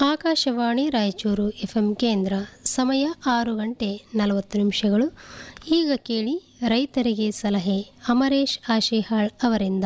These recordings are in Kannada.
ಆಕಾಶವಾಣಿ ರಾಯಚೂರು ಎಫ್ಎಂ ಕೇಂದ್ರ ಸಮಯ ಆರು ಗಂಟೆ ನಲವತ್ತು ನಿಮಿಷಗಳು ಈಗ ಕೇಳಿ ರೈತರಿಗೆ ಸಲಹೆ ಅಮರೇಶ್ ಆಶಿಹಾಳ್ ಅವರಿಂದ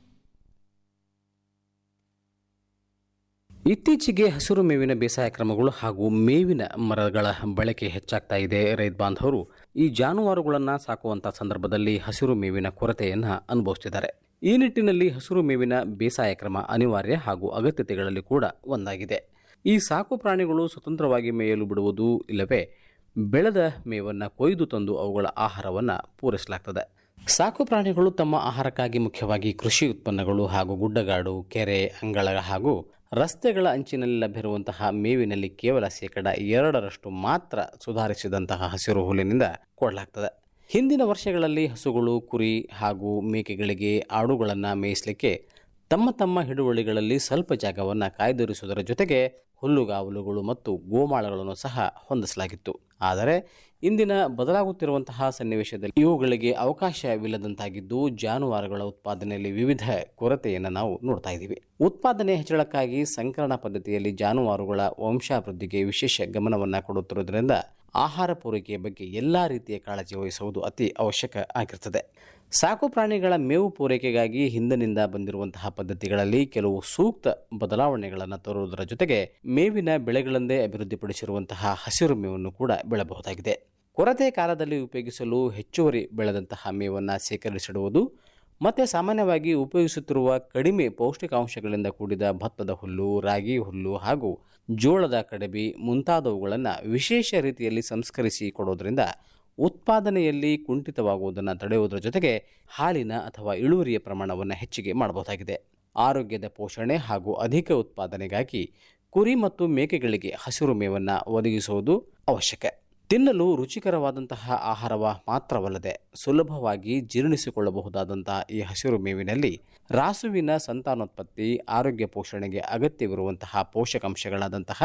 ಇತ್ತೀಚೆಗೆ ಹಸಿರು ಮೇವಿನ ಬೇಸಾಯ ಕ್ರಮಗಳು ಹಾಗೂ ಮೇವಿನ ಮರಗಳ ಬಳಕೆ ಹೆಚ್ಚಾಗ್ತಾ ಇದೆ ರೈತ ಬಾಂಧವರು ಈ ಜಾನುವಾರುಗಳನ್ನು ಸಾಕುವಂಥ ಸಂದರ್ಭದಲ್ಲಿ ಹಸಿರು ಮೇವಿನ ಕೊರತೆಯನ್ನು ಅನುಭವಿಸುತ್ತಿದ್ದಾರೆ ಈ ನಿಟ್ಟಿನಲ್ಲಿ ಹಸಿರು ಮೇವಿನ ಬೇಸಾಯ ಕ್ರಮ ಅನಿವಾರ್ಯ ಹಾಗೂ ಅಗತ್ಯತೆಗಳಲ್ಲಿ ಕೂಡ ಒಂದಾಗಿದೆ ಈ ಸಾಕು ಪ್ರಾಣಿಗಳು ಸ್ವತಂತ್ರವಾಗಿ ಮೇಯಲು ಬಿಡುವುದು ಇಲ್ಲವೇ ಬೆಳೆದ ಮೇವನ್ನು ಕೊಯ್ದು ತಂದು ಅವುಗಳ ಆಹಾರವನ್ನು ಪೂರೈಸಲಾಗ್ತದೆ ಸಾಕು ಪ್ರಾಣಿಗಳು ತಮ್ಮ ಆಹಾರಕ್ಕಾಗಿ ಮುಖ್ಯವಾಗಿ ಕೃಷಿ ಉತ್ಪನ್ನಗಳು ಹಾಗೂ ಗುಡ್ಡಗಾಡು ಕೆರೆ ಅಂಗಳ ಹಾಗೂ ರಸ್ತೆಗಳ ಅಂಚಿನಲ್ಲಿ ಲಭ್ಯವಿರುವಂತಹ ಮೇವಿನಲ್ಲಿ ಕೇವಲ ಶೇಕಡ ಎರಡರಷ್ಟು ಮಾತ್ರ ಸುಧಾರಿಸಿದಂತಹ ಹಸಿರು ಹುಲ್ಲಿನಿಂದ ಕೊಡಲಾಗ್ತದೆ ಹಿಂದಿನ ವರ್ಷಗಳಲ್ಲಿ ಹಸುಗಳು ಕುರಿ ಹಾಗೂ ಮೇಕೆಗಳಿಗೆ ಆಡುಗಳನ್ನು ಮೇಯಿಸಲಿಕ್ಕೆ ತಮ್ಮ ತಮ್ಮ ಹಿಡುವಳಿಗಳಲ್ಲಿ ಸ್ವಲ್ಪ ಜಾಗವನ್ನು ಕಾಯ್ದಿರಿಸುವುದರ ಜೊತೆಗೆ ಹುಲ್ಲುಗಾವಲುಗಳು ಮತ್ತು ಗೋಮಾಳಗಳನ್ನು ಸಹ ಹೊಂದಿಸಲಾಗಿತ್ತು ಆದರೆ ಇಂದಿನ ಬದಲಾಗುತ್ತಿರುವಂತಹ ಸನ್ನಿವೇಶದಲ್ಲಿ ಇವುಗಳಿಗೆ ಅವಕಾಶವಿಲ್ಲದಂತಾಗಿದ್ದು ಜಾನುವಾರುಗಳ ಉತ್ಪಾದನೆಯಲ್ಲಿ ವಿವಿಧ ಕೊರತೆಯನ್ನು ನಾವು ನೋಡ್ತಾ ಇದ್ದೀವಿ ಉತ್ಪಾದನೆ ಹೆಚ್ಚಳಕ್ಕಾಗಿ ಸಂಕಲನ ಪದ್ಧತಿಯಲ್ಲಿ ಜಾನುವಾರುಗಳ ವಂಶಾಭಿವೃದ್ಧಿಗೆ ವಿಶೇಷ ಗಮನವನ್ನು ಕೊಡುತ್ತಿರುವುದರಿಂದ ಆಹಾರ ಪೂರೈಕೆಯ ಬಗ್ಗೆ ಎಲ್ಲ ರೀತಿಯ ಕಾಳಜಿ ವಹಿಸುವುದು ಅತಿ ಅವಶ್ಯಕ ಆಗಿರುತ್ತದೆ ಸಾಕು ಪ್ರಾಣಿಗಳ ಮೇವು ಪೂರೈಕೆಗಾಗಿ ಹಿಂದಿನಿಂದ ಬಂದಿರುವಂತಹ ಪದ್ಧತಿಗಳಲ್ಲಿ ಕೆಲವು ಸೂಕ್ತ ಬದಲಾವಣೆಗಳನ್ನು ತರುವುದರ ಜೊತೆಗೆ ಮೇವಿನ ಬೆಳೆಗಳಂದೇ ಅಭಿವೃದ್ಧಿಪಡಿಸಿರುವಂತಹ ಹಸಿರು ಮೇವನ್ನು ಕೂಡ ಬೆಳೆಯಬಹುದಾಗಿದೆ ಕೊರತೆ ಕಾಲದಲ್ಲಿ ಉಪಯೋಗಿಸಲು ಹೆಚ್ಚುವರಿ ಬೆಳೆದಂತಹ ಮೇವನ್ನು ಸೇಕರಿಸಿಡುವುದು ಮತ್ತು ಸಾಮಾನ್ಯವಾಗಿ ಉಪಯೋಗಿಸುತ್ತಿರುವ ಕಡಿಮೆ ಪೌಷ್ಟಿಕಾಂಶಗಳಿಂದ ಕೂಡಿದ ಭತ್ತದ ಹುಲ್ಲು ರಾಗಿ ಹುಲ್ಲು ಹಾಗೂ ಜೋಳದ ಕಡಬಿ ಮುಂತಾದವುಗಳನ್ನು ವಿಶೇಷ ರೀತಿಯಲ್ಲಿ ಸಂಸ್ಕರಿಸಿ ಕೊಡೋದ್ರಿಂದ ಉತ್ಪಾದನೆಯಲ್ಲಿ ಕುಂಠಿತವಾಗುವುದನ್ನು ತಡೆಯುವುದರ ಜೊತೆಗೆ ಹಾಲಿನ ಅಥವಾ ಇಳುವರಿಯ ಪ್ರಮಾಣವನ್ನು ಹೆಚ್ಚಿಗೆ ಮಾಡಬಹುದಾಗಿದೆ ಆರೋಗ್ಯದ ಪೋಷಣೆ ಹಾಗೂ ಅಧಿಕ ಉತ್ಪಾದನೆಗಾಗಿ ಕುರಿ ಮತ್ತು ಮೇಕೆಗಳಿಗೆ ಹಸಿರು ಮೇವನ್ನು ಒದಗಿಸುವುದು ಅವಶ್ಯಕ ತಿನ್ನಲು ರುಚಿಕರವಾದಂತಹ ಆಹಾರವ ಮಾತ್ರವಲ್ಲದೆ ಸುಲಭವಾಗಿ ಜೀರ್ಣಿಸಿಕೊಳ್ಳಬಹುದಾದಂತಹ ಈ ಹಸಿರು ಮೇವಿನಲ್ಲಿ ರಾಸುವಿನ ಸಂತಾನೋತ್ಪತ್ತಿ ಆರೋಗ್ಯ ಪೋಷಣೆಗೆ ಅಗತ್ಯವಿರುವಂತಹ ಪೋಷಕಾಂಶಗಳಾದಂತಹ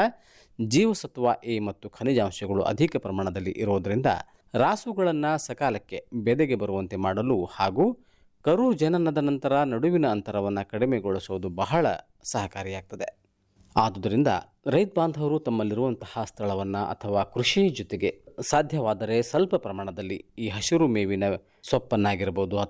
ಜೀವಸತ್ವ ಎ ಮತ್ತು ಖನಿಜಾಂಶಗಳು ಅಧಿಕ ಪ್ರಮಾಣದಲ್ಲಿ ಇರುವುದರಿಂದ ರಾಸುಗಳನ್ನು ಸಕಾಲಕ್ಕೆ ಬೆದೆಗೆ ಬರುವಂತೆ ಮಾಡಲು ಹಾಗೂ ಕರು ಜನನದ ನಂತರ ನಡುವಿನ ಅಂತರವನ್ನು ಕಡಿಮೆಗೊಳಿಸುವುದು ಬಹಳ ಸಹಕಾರಿಯಾಗ್ತದೆ ಆದುದರಿಂದ ರೈತ ಬಾಂಧವರು ತಮ್ಮಲ್ಲಿರುವಂತಹ ಸ್ಥಳವನ್ನು ಅಥವಾ ಕೃಷಿ ಜೊತೆಗೆ ಸಾಧ್ಯವಾದರೆ ಸ್ವಲ್ಪ ಪ್ರಮಾಣದಲ್ಲಿ ಈ ಹಸಿರು ಮೇವಿನ ಸೊಪ್ಪನ್ನಾಗಿರ್ಬೋದು ಅಥವಾ